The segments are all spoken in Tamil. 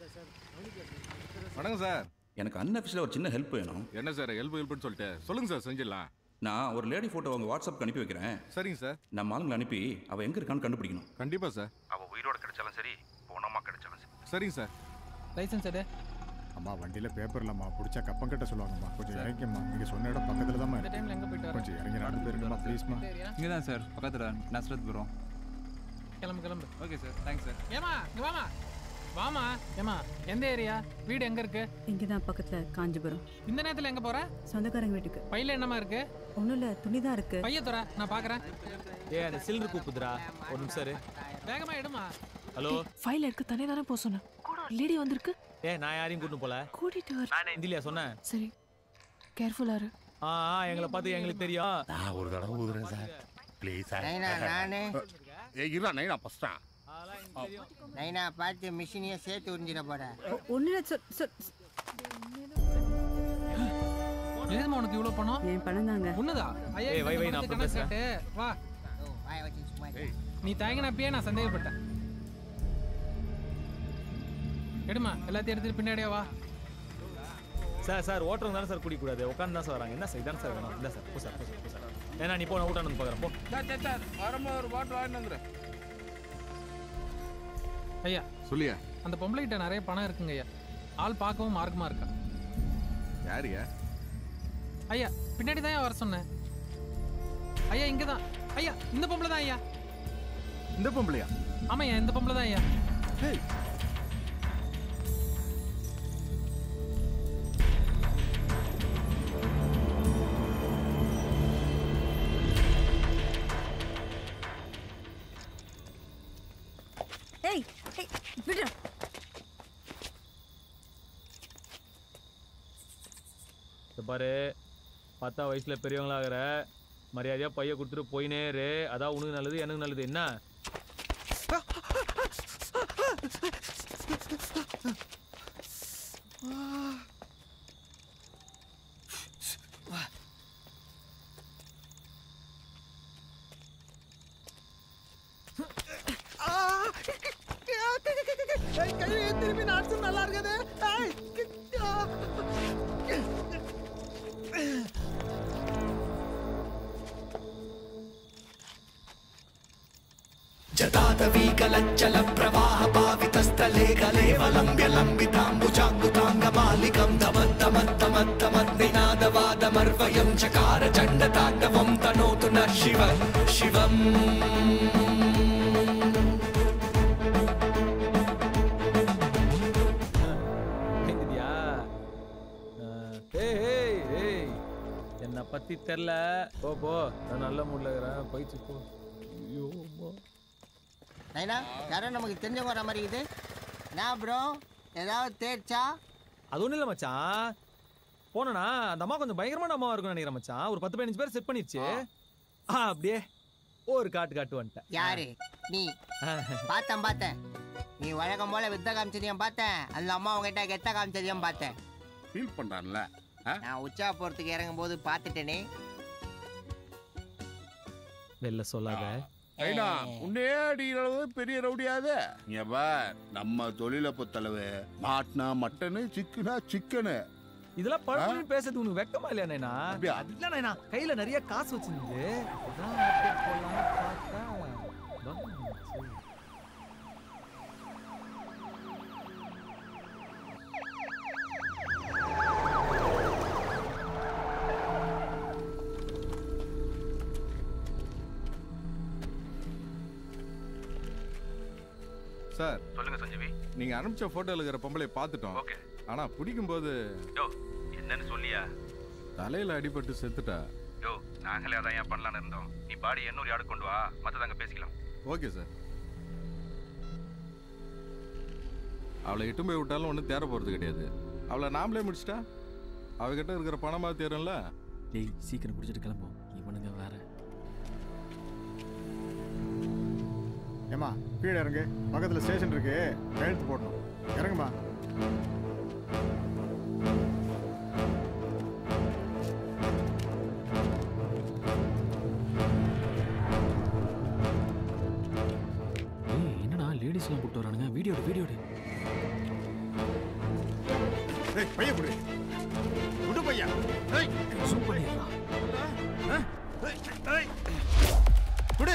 வணக்கம் சார் எனக்கு அன்அஃபிஷியலாக ஒரு சின்ன ஹெல்ப் வேணும் என்ன சார் ஹெல்ப் ஹெல்ப்னு சொல்லிட்டு சொல்லுங்க சார் செஞ்சிடலாம் நான் ஒரு லேடி ஃபோட்டோ உங்கள் வாட்ஸ்அப் அனுப்பி வைக்கிறேன் சரிங்க சார் நம்ம ஆளுங்களை அனுப்பி அவள் எங்கே இருக்கான்னு கண்டுபிடிக்கணும் கண்டிப்பா சார் அவள் உயிரோட கிடைச்சாலும் சரி போனமா கிடைச்சாலும் சரி சரிங்க சார் லைசன்ஸ் எடு அம்மா வண்டியில் பேப்பர் இல்லைம்மா பிடிச்சா கப்பம் கட்ட சொல்லுவாங்கம்மா கொஞ்சம் இறங்கிம்மா நீங்கள் சொன்ன இடம் பக்கத்தில் தான் இந்த டைம்ல எங்க போயிட்டு வர கொஞ்சம் இறங்கி நடந்து போயிருங்கம்மா ப்ளீஸ்மா சரியா இங்கே தான் சார் பக்கத்தில் நஸ்ரத் புரம் கிளம்பு கிளம்பு ஓகே சார் தேங்க்ஸ் சார் ஏமா இங்க வாமா வாமா ஏமா எந்த ஏரியா வீடு எங்க இருக்கு இங்கே தான் பக்கத்தில் காஞ்சிபுரம் இந்த நேரத்துல எங்க போற சொந்தக்காரங்க வீட்டுக்கு பையில என்னமா இருக்கு ஒன்றும் இல்லை துணி தான் இருக்கு பைய துற நான் பாக்குறேன் ஏ அந்த சில்லர் கூப்பிடுறா ஒரு நிமிஷம் இரு. வேகமா எடுமா ஹலோ ஃபைல் எடுக்க தனியாக தானே போக சொன்னேன் கூட ஒரு லேடி வந்திருக்கு ஏ நான் யாரையும் கூட்டிட்டு போல கூட்டிட்டு வர நான் இந்திலியா சொன்னேன் சரி கேர்ஃபுல்லா இரு ஆ ஆ, எங்களை பார்த்து எங்களுக்கு தெரியும் நான் ஒரு தடவை ஊதுறேன் சார் ப்ளீஸ் சார் நைனா நானு ஏ இருடா நைனா ஃபஸ்ட் தான் அதெல்லாம் எங்களுக்கு தெரியும் நைனா பார்த்து மிஷினையும் சேர்த்து உறிஞ்சிட போறேன் ஒன்றும் இல்லை சொல் சொல் எதுமா உனக்கு இவ்வளவு பணம் என் பணம் தாங்க உன்னதா ஐயா ஏய், வை, வை, இந்த நான் பணத்தை அப்புறம் கணக்கு காட்டு. வா ஓ வாய வச்சு சும்மா இரு. நீ தயங்கினப்பயே நான் சந்தேகப்பட்டேன் எடுமா எல்லாத்தையும் எடுத்துட்டு பின்னாடியே வா சார் சார் ஓட்டுறவங்க தானே சார் குடிக்கூடாது உட்காந்து தான் சார் வராங்க என்ன சார் இதானே சார் வேணும் இல்லை சார் போ சார் போ சார் போ சார் ஏன்னா நீ போ நான் ஊட்டானு பார்க்குறேன் போ வரும்போது ஒரு பாட்டில் வாங்கிட்டு வந்துடுறேன் ஐயா சொல்லியா அந்த பொம்பளைகிட்ட நிறைய பணம் இருக்குங்க ஐயா ஆள் பார்க்கவும் மார்க்கமா இருக்கா யாரியா ஐயா பின்னாடி தான் வர சொன்னேன் ஐயா இங்க தான் ஐயா இந்த பொம்பளை தான் ஐயா இந்த பொம்பளையா ஆமாய்யா இந்த பொம்பளை தான் ஐயா ஏய் ஏய் விடு இந்த பாரு பத்தா வயசுல பெரியவங்களாகிற மரியாதையா பைய கொடுத்துட்டு போயினே இரு அதான் உனக்கு நல்லது எனக்கு நல்லது என்ன திரும்பி நாட்டு நல்லா இருக்குது கேக்குதியா ஏய் ஏய் ஏய் என்னை பத்தி தெரில போ போ நான் நல்ல மூட்ல இருக்கிறேன் போயிட்டு போ ஐயோ அம்மா. நைனா யாரோ நமக்கு தெரிஞ்சவங்க வர மாதிரி இருக்குது நான் ப்ரோ ஏதாவது தேய்ச்சா அது ஒண்ணும் இல்ல மச்சான் போனனா அந்த அம்மா கொஞ்சம் பயங்கரமான அம்மாவா இருக்கும்னு நினைக்கிறேன் மச்சான் ஒரு பத்து பதினஞ்சு பேர் செட் பண்ணிருச்சு ஆ அப்படியே ஒரு காட்டு காட்டு வந்துட்டேன் யாரு நீ பார்த்தேன் பார்த்தேன் நீ வழக்கம் போல வித்த காமிச்சதையும் பார்த்தேன் அந்த அம்மா உங்ககிட்ட கெத்த காமிச்சதையும் பார்த்தேன் ஃபீல் பண்ணுறான்ல நான் உச்சா போறதுக்கு இறங்கும் போது பார்த்துட்டேனே வெளில சொல்லாத நைனா உன்னே அடிக்கிற அளவு பெரிய ரவுடியாது இங்க பார் நம்ம தொழிலை பொறுத்தளவு மாட்டினா மட்டனு சிக்கனா சிக்கனு இதெல்லாம் பழமொழி பேசுறது உனக்கு வெக்கமா இல்லையா நைனா அப்படியா? இல்ல நைனா கையில நிறைய காசு வச்சிருந்து அதான் அப்படியே போலாம்னு பார்த்தா, வந்துச்சு. சார் சொல்லுங்க சஞ்சீவி நீங்க அனுப்பிச்ச போட்டோல இருக்கிற பொம்பளைய பார்த்துட்டோம் ஓகே ஆனா பிடிக்கும்போது யோ என்னன்னு சொல்லியா தலையில அடிபட்டு செத்துட்டா யோ நாங்களே அதான் ஏன் பண்ணலான்னு இருந்தோம் நீ பாடி எண்ணூறு யாடு கொண்டு வா மற்றதாங்க பேசிக்கலாம் ஓகே சார் அவளை இட்டு போய் விட்டாலும் ஒன்றும் தேர போகிறது கிடையாது அவளை நாமளே முடிச்சிட்டா அவகிட்ட இருக்கிற பணமாக தேரும்ல டேய் சீக்கிரம் குடிச்சிட்டு கிளம்பும் இவனுங்க வேற ஏம்மா கீழே இறங்கு பக்கத்தில் ஸ்டேஷன் இருக்கு கையெழுத்து போடணும் இறங்குமா ஏய் என்னடா லேடிஸ்லாம் கூப்பிட்டு வரானுங்க வீடியோ வீடியோ ஏய் பையன் கொடு விடு பையா ஏய் ஜூம் பண்ணிடலாம் விடு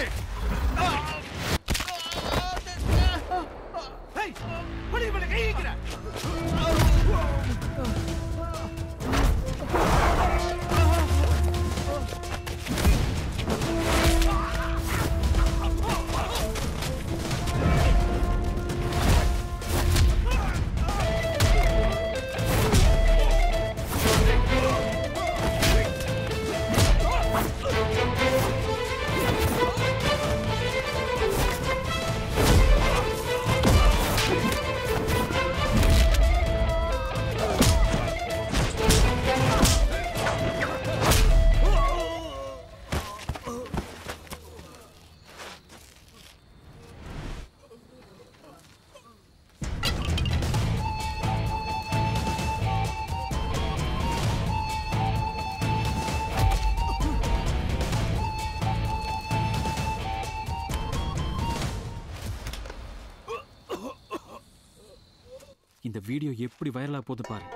இந்த வீடியோ எப்படி வைரலா போகுது பாரு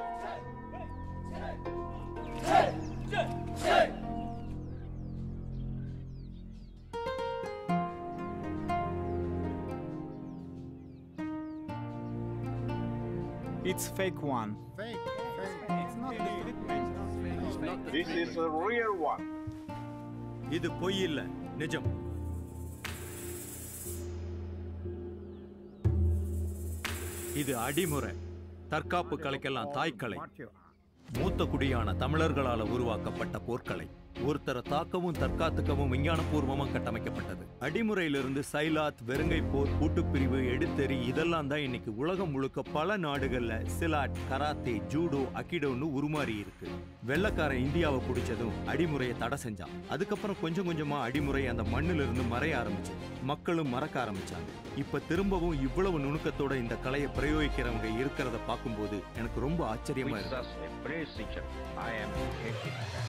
It's fake one. This is a real one. இது பொய் இல்ல நிஜம் இது அடிமுறை தற்காப்பு கலைக்கெல்லாம் தாய்க்கலை மூத்த குடியான தமிழர்களால உருவாக்கப்பட்ட போர்க்கலை ஒருத்தரை தாக்கவும் தற்காத்துக்கவும் விஞ்ஞானபூர்வமா கட்டமைக்கப்பட்டது அடிமுறையிலிருந்து சைலாத் வெறுங்கை போர் கூட்டுப்பிரிவு எடுத்தெறி இதெல்லாம் தான் இன்னைக்கு உலகம் முழுக்க பல நாடுகள்ல சிலாட் கராத்தே ஜூடோ அகிடோன்னு உருமாறி இருக்கு வெள்ளக்காரன் இந்தியாவை பிடிச்சதும் அடிமுறையை தடை செஞ்சான் அதுக்கப்புறம் கொஞ்சம் கொஞ்சமா அடிமுறை அந்த மண்ணிலிருந்து இருந்து மறைய ஆரம்பிச்சு மக்களும் மறக்க ஆரம்பிச்சாங்க இப்ப திரும்பவும் இவ்வளவு நுணுக்கத்தோட இந்த கலையை பிரயோகிக்கிறவங்க இருக்கிறத பார்க்கும்போது எனக்கு ரொம்ப ஆச்சரியமா With இருக்கு us a brave teacher. I am Keshi.